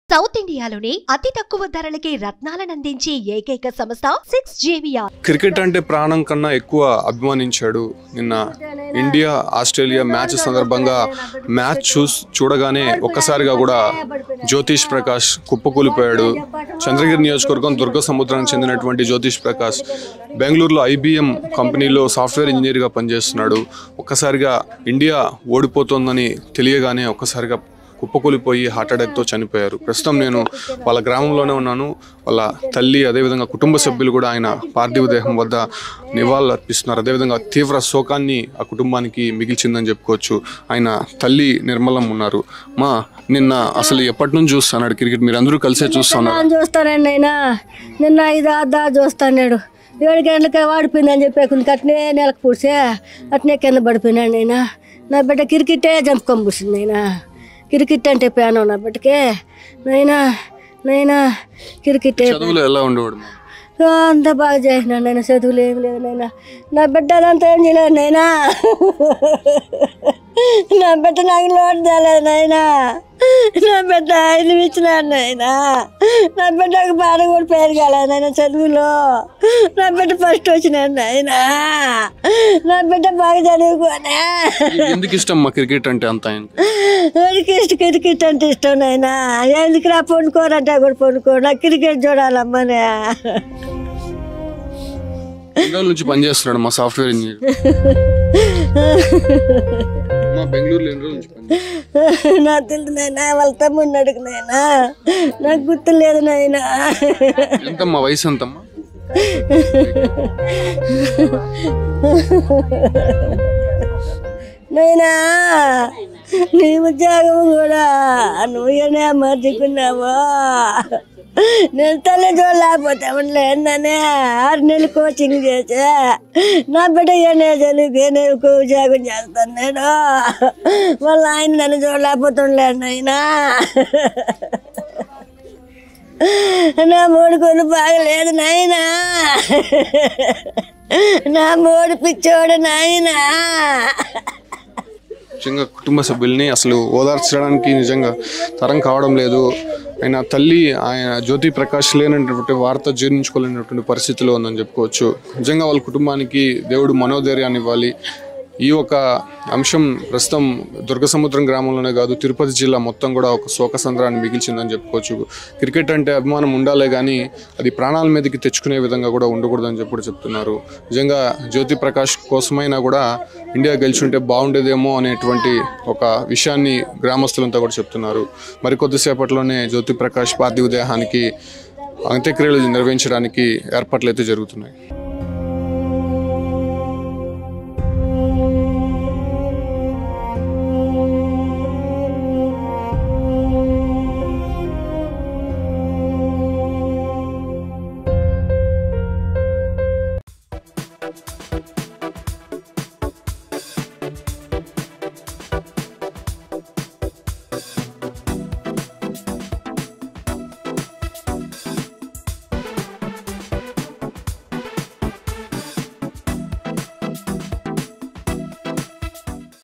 South ఇండియాలోని అతి తక్కువ ధరలకి రత్నాలనందించే ఏకైక సంస్థ సిక్స్ జేవియా క్రికెట్ అంటే ప్రాణం కన్నా ఎక్కువ అభిమానించాడు నిన్న ఇండియా ఆస్ట్రేలియా మ్యాచ్ సందర్భంగా మ్యాచ్ చూస్ చూడగానే ఒక్కసారిగా కూడా జ్యోతిష్ ప్రకాష్ కుప్పకూలిపోయాడు చంద్రగిరి నియోజకవర్గం దుర్గ సముద్రానికి చెందినటువంటి జ్యోతిష్ ప్రకాష్ బెంగళూరులో ఐబిఎం కంపెనీలో సాఫ్ట్వేర్ ఇంజనీర్గా పనిచేస్తున్నాడు ఒక్కసారిగా ఇండియా ఓడిపోతోందని తెలియగానే ఒక్కసారిగా కుప్పకూలిపోయి హార్ట్ అటాక్తో చనిపోయారు ప్రస్తుతం నేను వాళ్ళ గ్రామంలోనే ఉన్నాను వాళ్ళ తల్లి అదేవిధంగా కుటుంబ సభ్యులు కూడా ఆయన పార్థివ దేహం వద్ద నివాళులు అర్పిస్తున్నారు అదేవిధంగా తీవ్ర శోకాన్ని ఆ కుటుంబానికి మిగిల్చిందని చెప్పుకోవచ్చు ఆయన తల్లి నిర్మలం ఉన్నారు మా నిన్న అసలు ఎప్పటి నుంచి చూస్తున్నాడు క్రికెట్ మీరు అందరూ కలిసే చూస్తున్నారు నేను చూస్తానండి అయినా నిన్న ఐదు అద్దా చూస్తాడు ఏడు గంటలకే వాడిపోయిందని చెప్పి కొంచెం అట్నే నెలకు పూడ్చే అట్నే కింద పడిపోయినాడు అయినా నా బిడ్డ క్రికెటే చంపుకొని పూసింది అయినా క్రికెట్ అంటే ప్యానం నా బిడ్డకే నైనా నైనా క్రికెటే చదువులు ఎలా ఉండేవాడు మా? అంత బాగా చేసినాడు నేను చదువులు ఏం లేదు నైనా నా బిడ్డ అదంతా ఏం చేయలేదు నైనా నా బిడ్డ నాకు లోటు తేలేదు నాయనా నా బిడ్డ ఐదు ఇచ్చినాడు నాయనా నా బిడ్డకు బాగా కూడా పేరు కాలేదు నాయన చదువులో నా బిడ్డ ఫస్ట్ వచ్చినాడు నాయనా నా బిడ్డ బాగా చదువుకోనే ఎందుకు ఇష్టం మా క్రికెట్ అంటే అంత ఆయనకి వాడికి ఇష్టం క్రికెట్ అంటే ఇష్టం నాయనా ఎందుకు రా పండుకోరంటే కూడా పండుకో నాకు క్రికెట్ చూడాలమ్మనే ఎన్ని రోజుల నుంచి పనిచేస్తున్నాడు మా సాఫ్ట్వేర్ ఇంజనీర్ మా బెంగళూరులో ఎన్ని రోజుల నుంచి పని నాకు తెలుసు నాయనా వాళ్ళ తమ్ముడిని అడుగు నాయనా నాకు గుర్తు లేదు నాయనా ఎంతమ్మా వయసు ఎంతమ్మా నైనా నీ ఉద్యోగం కూడా నువ్వేనే మర్చుకున్నావా నేను తల్లి చూడలేకపోతే ఉండలేదనే ఆరు నెలలు కోచింగ్ చేసా నా బిడ్డ ఏనే చదివి నేను ఉద్యోగం చేస్తాను నేను వాళ్ళ ఆయన నన్ను చూడలేకపోతే ఉండలేను నాయనా నా మూడు కొను బాగలేదు నాయనా నా మూడు పిచ్చోడు నాయనా నిజంగా కుటుంబ సభ్యుల్ని అసలు ఓదార్చడానికి నిజంగా తరం కావడం లేదు ఆయన తల్లి ఆయన జ్యోతి ప్రకాష్ లేనటువంటి వార్త జీర్ణించుకోలేనటువంటి పరిస్థితిలో ఉందని చెప్పుకోవచ్చు నిజంగా వాళ్ళ కుటుంబానికి దేవుడు మనోధైర్యాన్ని ఇవ్వాలి ఈ ఒక అంశం ప్రస్తుతం దుర్గసముద్రం గ్రామంలోనే కాదు తిరుపతి జిల్లా మొత్తం కూడా ఒక శోక సంద్రాన్ని మిగిల్చిందని చెప్పుకోవచ్చు క్రికెట్ అంటే అభిమానం ఉండాలే కానీ అది ప్రాణాల మీదకి తెచ్చుకునే విధంగా కూడా ఉండకూడదని చెప్పి కూడా చెప్తున్నారు నిజంగా జ్యోతి ప్రకాష్ కోసమైనా కూడా ఇండియా గెలిచుంటే బాగుండేదేమో అనేటువంటి ఒక విషయాన్ని గ్రామస్తులంతా కూడా చెప్తున్నారు మరికొద్దిసేపట్లోనే జ్యోతి ప్రకాష్ పార్థివ దేహానికి అంత్యక్రియలు నిర్వహించడానికి ఏర్పాట్లు అయితే జరుగుతున్నాయి